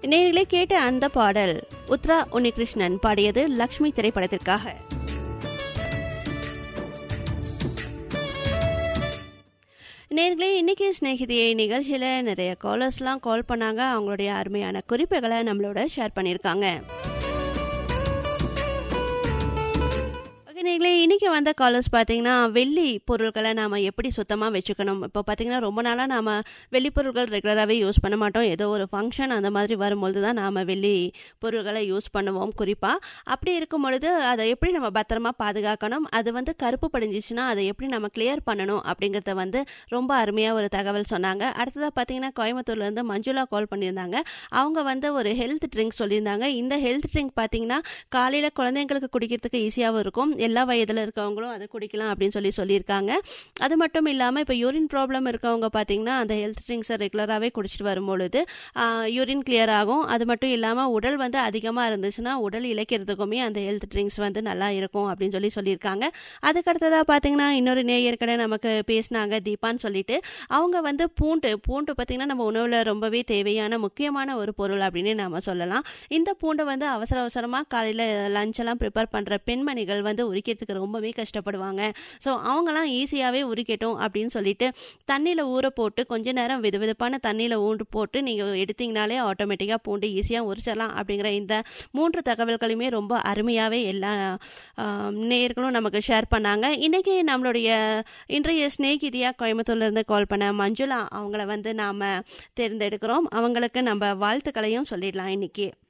நேரிலே கேட்ட அந்த பாடல் உத்ரா உன்னிகிருஷ்ணன் பாடியது லக்ஷ்மி திரைப்படத்திற்காக நேர்களே இன்னைக்கு ஸ்நேகிதியை நிகழ்ச்சியில் நிறைய காலர்ஸ்லாம் கால் பண்ணாங்க அவங்களுடைய அருமையான குறிப்புகளை நம்மளோட ஷேர் பண்ணியிருக்காங்க ஓகே நேர்களே இன்றைக்கி வந்த காலர்ஸ் பார்த்தீங்கன்னா வெள்ளி பொருட்களை நாம் எப்படி சுத்தமாக வச்சுக்கணும் இப்போ பார்த்தீங்கன்னா ரொம்ப நாளாக நாம் வெள்ளி பொருட்கள் ரெகுலராகவே யூஸ் பண்ண மாட்டோம் ஏதோ ஒரு ஃபங்க்ஷன் அந்த மாதிரி வரும்பொழுது தான் நாம் வெள்ளி பொருட்களை யூஸ் பண்ணுவோம் குறிப்பாக அப்படி இருக்கும் பொழுது அதை எப்படி நம்ம பத்திரமா பாதுகாக்கணும் அது வந்து கருப்பு படிஞ்சிச்சுன்னா அதை எப்படி நம்ம கிளியர் பண்ணணும் அப்படிங்கிறத வந்து ரொம்ப அருமையாக ஒரு தகவல் சொன்னாங்க அடுத்ததாக பார்த்தீங்கன்னா கோயம்புத்தூர்லேருந்து மஞ்சுளா கால் பண்ணியிருந்தாங்க அவங்க வந்து ஒரு ஹெல்த் ட்ரிங்க் சொல்லியிருந்தாங்க இந்த ஹெல்த் ட்ரிங்க் பார்த்தீங்கன்னா காலையில் குழந்தைங்களுக்கு குடிக்கிறதுக்கு ஈஸியாகவும் இருக்கும் எல்லா வயதில் இருக்கவங்களும் அதை குடிக்கலாம் அப்படின்னு சொல்லி சொல்லியிருக்காங்க அது மட்டும் இல்லாமல் இப்போ யூரின் ப்ராப்ளம் இருக்கவங்க பார்த்தீங்கன்னா அந்த ஹெல்த் ட்ரிங்க்ஸை ரெகுலராகவே குடிச்சிட்டு வரும்பொழுது யூரின் கிளியர் ஆகும் அது மட்டும் இல்லாமல் உடல் வந்து அதிகமாக இருந்துச்சுன்னா உடல் இழைக்கிறதுக்குமே அந்த ஹெல்த் ட்ரிங்க்ஸ் வந்து நல்லா இருக்கும் அப்படின்னு சொல்லி சொல்லியிருக்காங்க அதுக்கடுத்ததாக பார்த்தீங்கன்னா இன்னொரு நேயர் கடை நமக்கு பேசினாங்க தீபான்னு சொல்லிட்டு அவங்க வந்து பூண்டு பூண்டு பார்த்திங்கன்னா நம்ம உணவில் ரொம்பவே தேவையான முக்கியமான ஒரு பொருள் அப்படின்னு நாம் சொல்லலாம் இந்த பூண்டை வந்து அவசர அவசரமாக காலையில் லஞ்செல்லாம் ப்ரிப்பேர் பண்ணுற பெண்மணிகள் வந்து உரிக்கிறதுக்கு ரொம்பவே கஷ்டப்படுவாங்க ஸோ அவங்களாம் ஈஸியாகவே உரிக்கட்டும் அப்படின்னு சொல்லிட்டு தண்ணியில் ஊற போட்டு கொஞ்ச நேரம் வெது வெதுப்பான தண்ணியில் ஊண்டு போட்டு நீங்கள் எடுத்தீங்கனாலே ஆட்டோமேட்டிக்காக பூண்டு ஈஸியாக உரிச்சிடலாம் அப்படிங்கிற இந்த மூன்று தகவல்களையுமே ரொம்ப அருமையாகவே எல்லா நேயர்களும் நமக்கு ஷேர் பண்ணாங்க இன்றைக்கி நம்மளுடைய இன்றைய ஸ்நேகிதியாக கோயம்புத்தூர்லேருந்து கால் பண்ண மஞ்சுளா அவங்கள வந்து நாம் தேர்ந்தெடுக்கிறோம் அவங்களுக்கு நம்ம வாழ்த்துக்களையும் சொல்லிடலாம் இன்றைக்கி